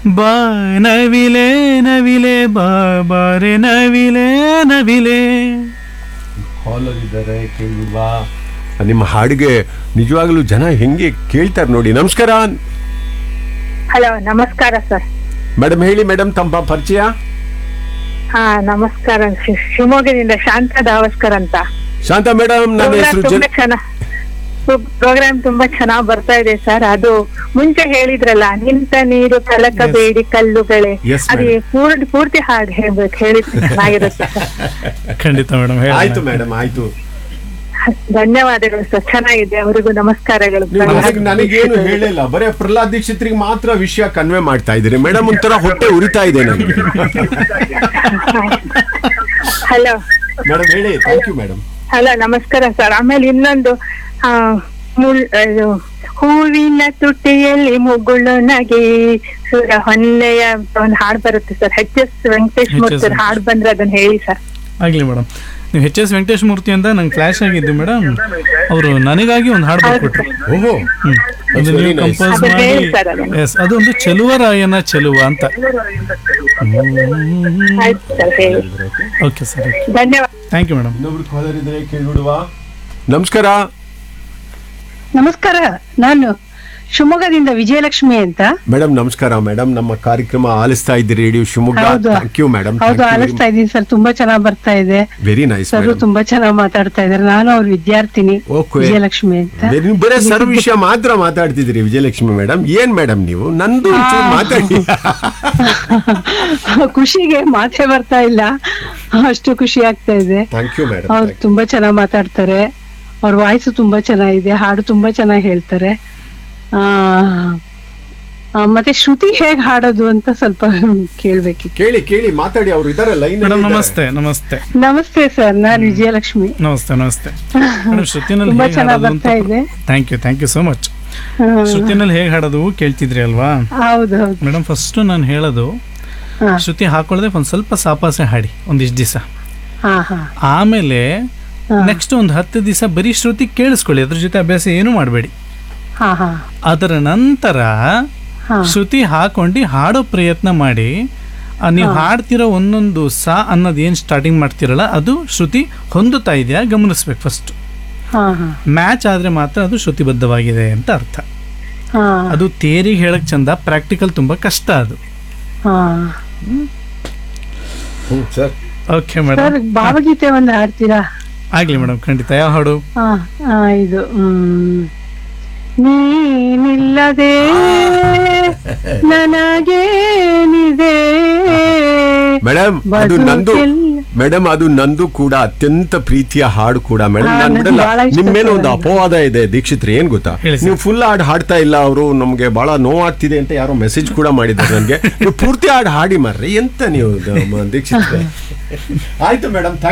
ಬಾ ನವಿಲೆ ನವಿಲೆ ಬಾ ಬಾರೆ ನವಿಲೆ ನವಿಲೆ ಕಾಲರ್ ಇದ್ದಾರೆ ಕೇಳುವಾ ನಿಮ್ಮ ಹಾಡಿಗೆ ನಿಜವಾಗ್ಲೂ ಜನ ಹೆಂಗೆ ಕೇಳ್ತಾರೆ ನೋಡಿ ನಮಸ್ಕಾರ ಹಲೋ ನಮಸ್ಕಾರ ಸರ್ ಮೇಡಮ್ ಹೇಳಿ ಮೇಡಮ್ ತಮ್ಮ ಪರಿಚಯ ಹಾ ನಮಸ್ಕಾರ ಶಿ- ಶಿವಮೊಗ್ಗದಿಂದ ಶಾಂತ ದಾವಸ್ಕರ್ ಅಂತ ಶಾಂತ ಮೇಡಮ್ ನನ್ನ ಹೆಸರು ತುಂಬಾ ಜನ ಚೆನ್ನಾಗ್ ಪ್ರೋಗ್ರಾಮ್ ತುಂಬಾ ಚೆನ್ನಾಗ್ ಬರ್ತಾ ಇದೆ ಸರ್ ಅದು ಮುಂಚೆ ಹೇಳಿದ್ರಲ್ಲ ನಿಂತ ನೀರು ಕಲಕಬೇಡಿ ಕಲ್ಲುಗಳೇ Yes, ಅದು madam. ಪೂರ್ತಿ ಪೂರ್ತಿ ಹಾಡು ಹೇಳ್ಬೇಕು ಹೇಳಿದ್ರೆ ಚೆನ್ನಾಗಿರುತ್ತೆ ಸರ್ ಖಂಡಿತ ಮೇಡಮ್ ಆಯ್ತು ಮೇಡಮ್ ಆಯ್ತು ಧನ್ಯವಾದಗಳು ಸರ್ ಚೆನ್ನಾಗಿದೆ ಅವರಿಗೂ ನಮಸ್ಕಾರಗಳು ನೀವು ನನಗೆ ನನಗೇನು ಹೇಳಿಲ್ಲ ಬರೇ ಪ್ರಹ್ಲಾದ್ ದೀಕ್ಷಿತ್ರಿಗೆ ಮಾತ್ರ ವಿಷಯ ಕನ್ವೆ ಮಾಡ್ತಾ ಇದ್ದೀರಿ ಮೇಡಮ್ ಒಂಥರ ಹೊಟ್ಟೆ ಉರಿತಾ ಇದೆ ನನಗೆ ಹಲೋ ಮೇಡಮ್ ಹೇಳಿ ಥ್ಯಾಂಕ್ ಯು ಮೇಡಮ್ ಹಲೋ ನಮಸ್ಕಾರ ಸರ್ ಆಮೇಲೆ ಇನ್ನೊಂದು ಆ, ಮುಳ್- ಇದು, ಹೂವಿನ ತುಟಿಯಲ್ಲಿ ಮುಗುಳು ನಗೆ ಸುರ ಹೊನ್ನೆಯ ಅಂತ ಒಂದು ಹಾಡು ಬರುತ್ತೆ sir H S Venkatesh Murthy HS ಹಾಡು ಬಂದ್ರೆ ಅದನ್ನ ಹೇಳಿ ಸರ್ ಆಗ್ಲಿ ಮೇಡಮ್ ನೀವು ಎಚ್ ಎಸ್ ವೆಂಕಟೇಶ್ ಮೂರ್ತಿ ಅಂತ ನಂಗೆ ಫ್ಲಾಶ್ ಆಗಿದ್ದು ಮೇಡಮ್ ಅವರು ನನಗಾಗಿ ಒಂದು ಹಾಡು ಬರ್ಕೊಟ್ರು ಓಹೋ ಹ್ಮ್. ಅದು very ನೀವು nice. ಕಂಪೋಸ್ ಅದನ್ನ ಮಾಡಿ ಹೇಳಿ sir ಅದನ್ನ. ಎಸ್ ಅದೊಂದು ಚೆಲುವರಾಯನ ಚೆಲುವ ಅಂತ ಆಯ್ತು ಸರ್ ಹೇಳಿ ಓಕೆ ಸರ್ ಧನ್ಯವಾದ ಥ್ಯಾಂಕ್ ಯು ಮೇಡಮ್ ಇನ್ನೊಬ್ರು ಕಾಲರ್ ಇದ್ರೆ ಕೇಳ್ಬಿಡುವ ನಮಸ್ಕಾರ ನಮಸ್ಕಾರ ನಾನು ಶಿವಮೊಗ್ಗದಿಂದ ವಿಜಯಲಕ್ಷ್ಮಿ ಅಂತ ಮೇಡಮ್ ನಮಸ್ಕಾರ ಮೇಡಮ್ ನಮ್ಮ ಕಾರ್ಯಕ್ರಮ ಆಲಿಸ್ತಾ ಇದ್ದೀರಿ ರೇಡಿಯೋ ಶಿವಮೊಗ್ಗ ಹೌದು ಥ್ಯಾಂಕ್ ಯು ಮೇಡಮ್ ಹೌದು ಆಲಿಸ್ತಾ ಇದ್ದೀನಿ ಸರ್ ತುಂಬಾ ಚೆನ್ನಾಗ್ ಬರ್ತಾ ಇದೆ ವೆರಿ ನೈಸ್ ಸರ್ ತುಂಬಾ ಚೆನ್ನಾಗ್ ಮಾತಾಡ್ತಾ ಇದ್ದಾರೆ ನಾನು ಅವ್ರ ವಿದ್ಯಾರ್ಥಿನಿ Okay. ವಿಜಯಲಕ್ಷ್ಮಿ ಅಂತ ನೀವು ಬರೀ ಸರ್ ವಿಷಯ ಮಾತ್ರ ಮಾತಾಡ್ತಿದ್ದೀರಿ ವಿಜಯಲಕ್ಷ್ಮಿ ಮೇಡಮ್ ಏನ್ ಮೇಡಮ್ ನೀವು ನಂದು ಒಂಚೂರು ಮಾತಾಡಿ ಖುಷಿಗೆ ಮಾತೆ ಬರ್ತಾ ಇಲ್ಲ ಅಷ್ಟು ಖುಷಿ ಆಗ್ತಾ ಇದೆ ಥ್ಯಾಂಕ್ ಯು ಮೇಡಮ್ ಅವ್ರು ತುಂಬಾ ಚೆನ್ನಾಗ್ ಮಾತಾಡ್ತಾರೆ ಅವ್ರ ವಾಯ್ಸ್ ತುಂಬಾ ಚೆನ್ನಾಗಿದೆ ಹಾಡು ತುಂಬಾ ಚೆನ್ನಾಗಿ ಹೇಳ್ತಾರೆ ಆ ಆ, ಮತ್ತೆ ಶ್ರುತಿ ಹೇಗ್ ಹಾಡೋದು ಅಂತ ಸ್ವಲ್ಪ ಕೇಳ್ಬೇಕಿತ್ತು ಕೇಳಿ ಕೇಳಿ ಮಾತಾಡಿ ಅವ್ರು ಇದಾರೆ ಲೈನ್ ಮೇಡಮ್ ನಮಸ್ತೆ ನಮಸ್ತೆ ನಮಸ್ತೆ ಸರ್ ನಾನು ವಿಜಯಲಕ್ಷ್ಮಿ ನಮಸ್ತೆ ನಮಸ್ತೆ ಮೇಡಮ್ ಶ್ರುತಿನಲ್ಲಿ ತುಂಬಾ ಹೇಗೆ ಚೆನ್ನಾಗ್ ಹಾಡೋದು ಅಂತ ಬರ್ತಾ ಇದೆ. Thank you thank you so much ಹಾ, ಶ್ರುತಿನಲ್ಲಿ ಹೇಗೆ ಹಾಡೋದು ಕೇಳ್ತಿದ್ರಿ ಅಲ್ವಾ ಹೌದು ಹೌದು ಮೇಡಮ್ ಫಸ್ಟ್ ನಾನು ಹೇಳೋದು ಹಾ ಶ್ರುತಿ ಹಾಕೊಳ್ಳದೆ ಒಂದು ಸ್ವಲ್ಪ ಸಾಪಾಸೆ ಹಾಡಿ ಒಂದಿಷ್ಟು ದಿವಸ ಹಾ ಹಾ ಆಮೇಲೆ ಹಾ. ನೆಕ್ಸ್ಟ್ ಒಂದು ಹತ್ತು ದಿವಸ ಬರೀ ಶ್ರುತಿ ಕೇಳಿಸ್ಕೊಳ್ಳಿ ಅದ್ರ ಜೊತೆ ಅಭ್ಯಾಸ ಏನೂ ಮಾಡಬೇಡಿ ಹಾ ಹಾ ಅದರ ನಂತರ ಹಾ ಶ್ರುತಿ ಹಾಕೊಂಡು ಹಾಡೋ ಪ್ರಯತ್ನ ಮಾಡಿ ಆ ನೀವು ಹಾಡ್ತಿರೋ ಒಂದೊಂದು ಸಾ ಅನ್ನೋದು ಏನು ಸ್ಟಾರ್ಟಿಂಗ್ ಮಾಡ್ತಿರಲ್ಲ ಅದು ಶ್ರುತಿ ಹೊಂದುತ್ತಾ ಇದೆಯಾ ಗಮನಿಸ್ಬೇಕು ಫಸ್ಟ್ ಹಾ ಹಾ ಮ್ಯಾಚ್ ಆದರೆ ಮಾತ್ರ ಅದು ಶ್ರುತಿಬದ್ಧವಾಗಿದೆ ಅಂತ ಅರ್ಥ ಹಾ ಅದು ತೇರಿಗೆ ಹೇಳಕ್ ಚಂದ ಪ್ರಾಕ್ಟಿಕಲ್ ತುಂಬ ಕಷ್ಟ ಅದು ಹಾ ಸರ್ ಓಕೆ ಮೇಡಮ್ ಸರ್ ಭಾವಗೀತೆ ಒಂದು ಹಾಡ್ತೀರಾ ಆಗಲಿ ಮೇಡಮ್ ಖಂಡಿತ ಯಾವ ಹಾಡು ಹಾ ಹಾ ಇದು ಹ್ಮ್ ನೀನಿಲ್ಲದೆ ನನಗೇನಿದೆ ಮೇಡಮ್ ಅದು ನಂದು ಬದುಕೆಲ್ಲ- ಮೇಡಮ್ ಅದು ನಂದು ಕೂಡ ಅತ್ಯಂತ ಪ್ರೀತಿಯ ಹಾಡು ಕೂಡ ಮೇಡಮ್ ಹಾ, ನಾನು ನಂಗೆ ಬಿಡಲ್ಲ ಬಹಳ ಇಷ್ಟ ನಿಮ್ ಮೇಲೆ ಒಂದು ಸರ್. ಅಪವಾದ ಇದೆ ದೀಕ್ಷಿತ್ರೆ ಏನ್ ಗೊತ್ತಾ ಹೇಳಿ ಸರ್. ನೀವು ಫುಲ್ ಹಾಡು ಹಾಡ್ತಾ ಇಲ್ಲ ಅವರು ನಮ್ಗೆ ಬಹಳ ನೋವಾಗ್ತಿದೆ ಅಂತ ಯಾರೋ ಮೆಸೇಜ್ ಕೂಡ ಮಾಡಿದ್ದಾರೆ ನನಗೆ ನೀವು ಪೂರ್ತಿ ಹಾಡು ಹಾಡಿ ಮಾರ್ರಿ ಎಂತ ನೀವು ದ- ಮ- ದೀಕ್ಷಿತ್ರೆ ಆಯ್ತು ಮೇಡಮ್